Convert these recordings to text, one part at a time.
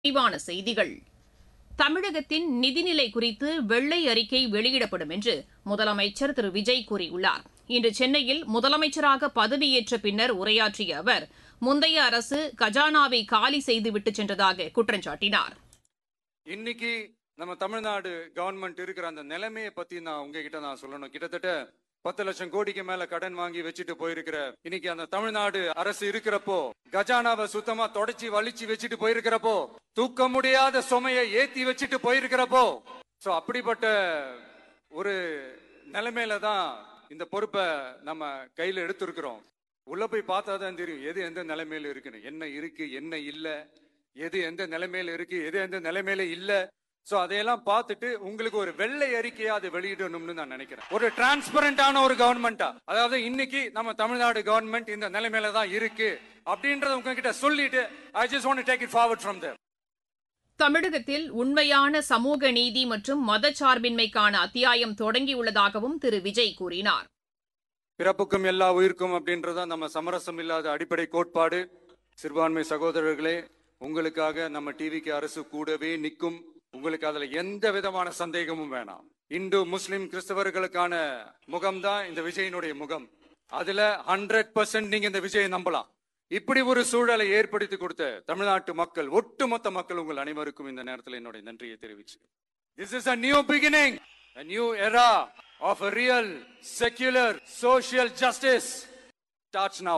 விரிவான செய்திகள் தமிழகத்தின் நிதிநிலை குறித்து வெள்ளை அறிக்கை வெளியிடப்படும் என்று முதலமைச்சர் திரு விஜய் கூறியுள்ளார் இன்று சென்னையில் முதலமைச்சராக பதவியேற்ற பின்னர் உரையாற்றிய அவர் முந்தைய அரசு கஜானாவை காலி செய்துவிட்டு சென்றதாக குற்றம் சாட்டினார் இன்னைக்கு நம்ம தமிழ்நாடு கவர்மெண்ட் இருக்கிற அந்த நிலைமையை பத்தி நான் உங்ககிட்ட நான் சொல்லணும் கிட்டத்தட்ட பத்து லட்சம் கோடிக்கு மேல கடன் வாங்கி வச்சுட்டு போயிருக்கிற இன்னைக்கு அந்த தமிழ்நாடு அரசு இருக்கிறப்போ கஜானாவை சுத்தமா தொடச்சி வலிச்சு வச்சுட்டு போயிருக்கிறப்போ தூக்க முடியாத சுமையை ஏத்தி வச்சுட்டு போயிருக்கிறப்போ சோ அப்படிப்பட்ட ஒரு நிலைமையில தான் இந்த பொறுப்பை நம்ம கையில எடுத்திருக்கிறோம் உள்ள போய் பார்த்தா தான் தெரியும் எது எந்த நிலைமையில இருக்குன்னு என்ன இருக்கு என்ன இல்ல எது எந்த நிலைமையில இருக்கு எது எந்த நிலைமையில இல்ல சோ அதையெல்லாம் பார்த்துட்டு உங்களுக்கு ஒரு வெள்ளை அறிக்கையா அதை வெளியிடணும்னு நான் நினைக்கிறேன் ஒரு டிரான்ஸ்பரண்டான ஒரு கவர்மெண்டா அதாவது இன்னைக்கு நம்ம தமிழ்நாடு கவர்மெண்ட் இந்த நிலைமையில தான் இருக்கு அப்படின்றத உங்ககிட்ட சொல்லிட்டு I just want take it forward from there தமிழகத்தில் உண்மையான சமூக நீதி மற்றும் மதச்சார்பின்மைக்கான அத்தியாயம் தொடங்கியுள்ளதாகவும் திரு விஜய் கூறினார் பிறப்புக்கும் எல்லா உயிருக்கும் அப்படின்றத நம்ம சமரசம் இல்லாத அடிப்படை கோட்பாடு சிறுபான்மை சகோதரர்களே உங்களுக்காக நம்ம டிவிக்கு அரசு கூடவே நிற்கும் உங்களுக்கு அதுல எந்த விதமான சந்தேகமும் வேணாம் இந்து முஸ்லிம் கிறிஸ்தவர்களுக்கான முகம்தான் இந்த விஜயனுடைய முகம் அதுல ஹண்ட்ரட் பர்சன்ட் நீங்க இந்த விஜயை நம்பலாம் இப்படி ஒரு சூழலை ஏற்படுத்தி கொடுத்த தமிழ்நாட்டு மக்கள் ஒட்டுமொத்த மக்கள் உங்கள் அனைவருக்கும் இந்த நேரத்தில் என்னுடைய நன்றியை தெரிவிச்சு this is a new beginning a new era of a real secular social justice starts now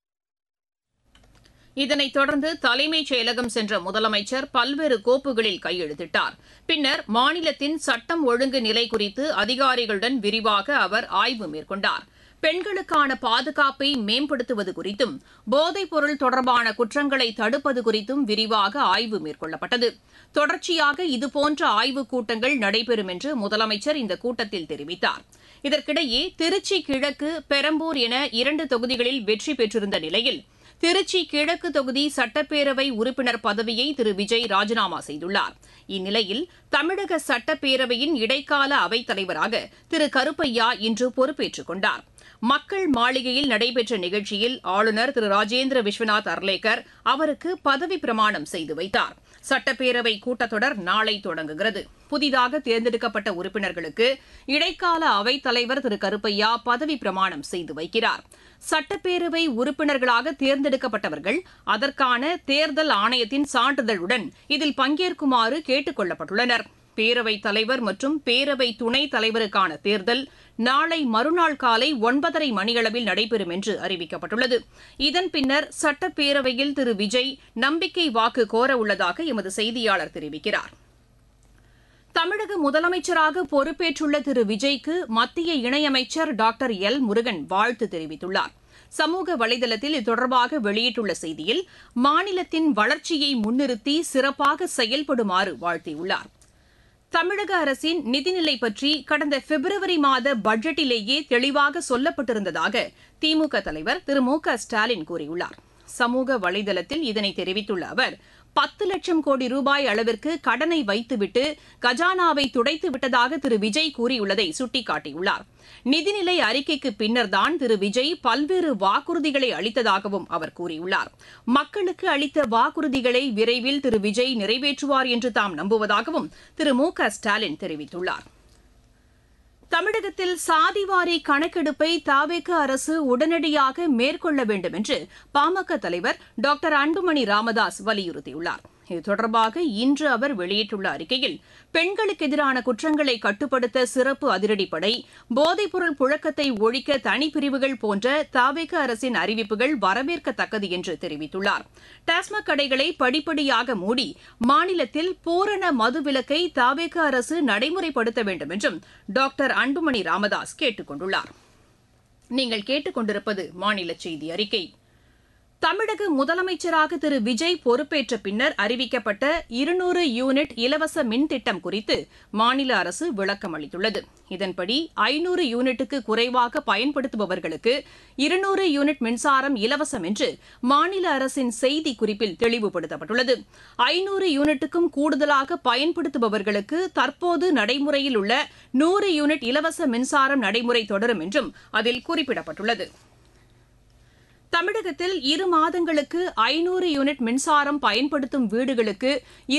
இதனைத் தொடர்ந்து தலைமைச் செயலகம் சென்ற முதலமைச்சர் பல்வேறு கோப்புகளில் கையெழுத்திட்டார் பின்னர் மாநிலத்தின் சட்டம் ஒழுங்கு நிலை குறித்து அதிகாரிகளுடன் விரிவாக அவர் ஆய்வு மேற்கொண்டார் பெண்களுக்கான பாதுகாப்பை மேம்படுத்துவது குறித்தும் போதைப் பொருள் தொடர்பான குற்றங்களை தடுப்பது குறித்தும் விரிவாக ஆய்வு மேற்கொள்ளப்பட்டது தொடர்ச்சியாக இதுபோன்ற ஆய்வுக் கூட்டங்கள் நடைபெறும் என்று முதலமைச்சர் இந்த கூட்டத்தில் தெரிவித்தார் இதற்கிடையே திருச்சி கிழக்கு பெரம்பூர் என இரண்டு தொகுதிகளில் வெற்றி பெற்றிருந்த நிலையில் திருச்சி கிழக்கு தொகுதி சட்டப்பேரவை உறுப்பினர் பதவியை திரு விஜய் ராஜினாமா செய்துள்ளார் இந்நிலையில் தமிழக சட்டப்பேரவையின் இடைக்கால அவைத் தலைவராக திரு கருப்பையா இன்று பொறுப்பேற்றுக் கொண்டார் மக்கள் மாளிகையில் நடைபெற்ற நிகழ்ச்சியில் ஆளுநர் திரு ராஜேந்திர விஸ்வநாத் அர்லேக்கர் அவருக்கு பதவி பிரமாணம் செய்து வைத்தார் சட்டப்பேரவை கூட்டத்தொடர் நாளை தொடங்குகிறது புதிதாக தேர்ந்தெடுக்கப்பட்ட உறுப்பினர்களுக்கு இடைக்கால அவைத் தலைவர் திரு கருப்பையா பதவி பிரமாணம் செய்து வைக்கிறார் சட்டப்பேரவை உறுப்பினர்களாக தேர்ந்தெடுக்கப்பட்டவர்கள் அதற்கான தேர்தல் ஆணையத்தின் சான்றிதழுடன் இதில் பங்கேற்குமாறு கேட்டுக் கொள்ளப்பட்டுள்ளனர் பேரவைத் தலைவர் மற்றும் பேரவை துணைத் தலைவருக்கான தேர்தல் நாளை மறுநாள் காலை ஒன்பதரை மணியளவில் நடைபெறும் என்று அறிவிக்கப்பட்டுள்ளது இதன் பின்னர் சட்டப்பேரவையில் திரு விஜய் நம்பிக்கை வாக்கு கோர உள்ளதாக எமது செய்தியாளர் தெரிவிக்கிறார் தமிழக முதலமைச்சராக பொறுப்பேற்றுள்ள திரு விஜய்க்கு மத்திய இணையமைச்சர் டாக்டர் எல் முருகன் வாழ்த்து தெரிவித்துள்ளார் சமூக வலைதளத்தில் இது தொடர்பாக வெளியிட்டுள்ள செய்தியில் மாநிலத்தின் வளர்ச்சியை முன்னிறுத்தி சிறப்பாக செயல்படுமாறு வாழ்த்தியுள்ளார் தமிழக அரசின் நிதிநிலை பற்றி கடந்த பிப்ரவரி மாத பட்ஜெட்டிலேயே தெளிவாக சொல்லப்பட்டிருந்ததாக திமுக தலைவர் திரு மு க ஸ்டாலின் கூறியுள்ளார் சமூக வலைதளத்தில் இதனை தெரிவித்துள்ள அவர் பத்து லட்சம் கோடி ரூபாய் அளவிற்கு கடனை வைத்துவிட்டு கஜானாவை துடைத்து விட்டதாக திரு விஜய் கூறியுள்ளதை சுட்டிக்காட்டியுள்ளார் நிதிநிலை அறிக்கைக்கு பின்னர்தான் திரு விஜய் பல்வேறு வாக்குறுதிகளை அளித்ததாகவும் அவர் கூறியுள்ளார் மக்களுக்கு அளித்த வாக்குறுதிகளை விரைவில் திரு விஜய் நிறைவேற்றுவார் என்று தாம் நம்புவதாகவும் திரு மு க ஸ்டாலின் தெரிவித்துள்ளார் தமிழகத்தில் சாதிவாரி கணக்கெடுப்பை தாவேக அரசு உடனடியாக மேற்கொள்ள வேண்டும் என்று பாமக தலைவர் டாக்டர் அன்புமணி ராமதாஸ் வலியுறுத்தியுள்ளார் இது தொடர்பாக இன்று அவர் வெளியிட்டுள்ள அறிக்கையில் பெண்களுக்கு எதிரான குற்றங்களை கட்டுப்படுத்த சிறப்பு அதிரடிப்படை போதைப்பொருள் புழக்கத்தை ஒழிக்க தனிப்பிரிவுகள் போன்ற தாவேக அரசின் அறிவிப்புகள் வரவேற்கத்தக்கது என்று தெரிவித்துள்ளார் டாஸ்மாக் கடைகளை படிப்படியாக மூடி மாநிலத்தில் பூரண மதுவிலக்கை தாவேக அரசு நடைமுறைப்படுத்த வேண்டும் என்றும் டாக்டர் அன்புமணி ராமதாஸ் கேட்டுக் கொண்டுள்ளார் நீங்கள் கேட்டுக்கொண்டிருப்பது மாநில செய்தி அறிக்கை தமிழக முதலமைச்சராக திரு விஜய் பொறுப்பேற்ற பின்னர் அறிவிக்கப்பட்ட இருநூறு யூனிட் இலவச மின் திட்டம் குறித்து மாநில அரசு விளக்கம் அளித்துள்ளது இதன்படி ஐநூறு யூனிட்டுக்கு குறைவாக பயன்படுத்துபவர்களுக்கு இருநூறு யூனிட் மின்சாரம் இலவசம் என்று மாநில அரசின் செய்தி குறிப்பில் தெளிவுபடுத்தப்பட்டுள்ளது ஐநூறு யூனிட்டுக்கும் கூடுதலாக பயன்படுத்துபவர்களுக்கு தற்போது நடைமுறையில் உள்ள நூறு யூனிட் இலவச மின்சாரம் நடைமுறை தொடரும் என்றும் அதில் குறிப்பிடப்பட்டுள்ளது தமிழகத்தில் இரு மாதங்களுக்கு ஐநூறு யூனிட் மின்சாரம் பயன்படுத்தும் வீடுகளுக்கு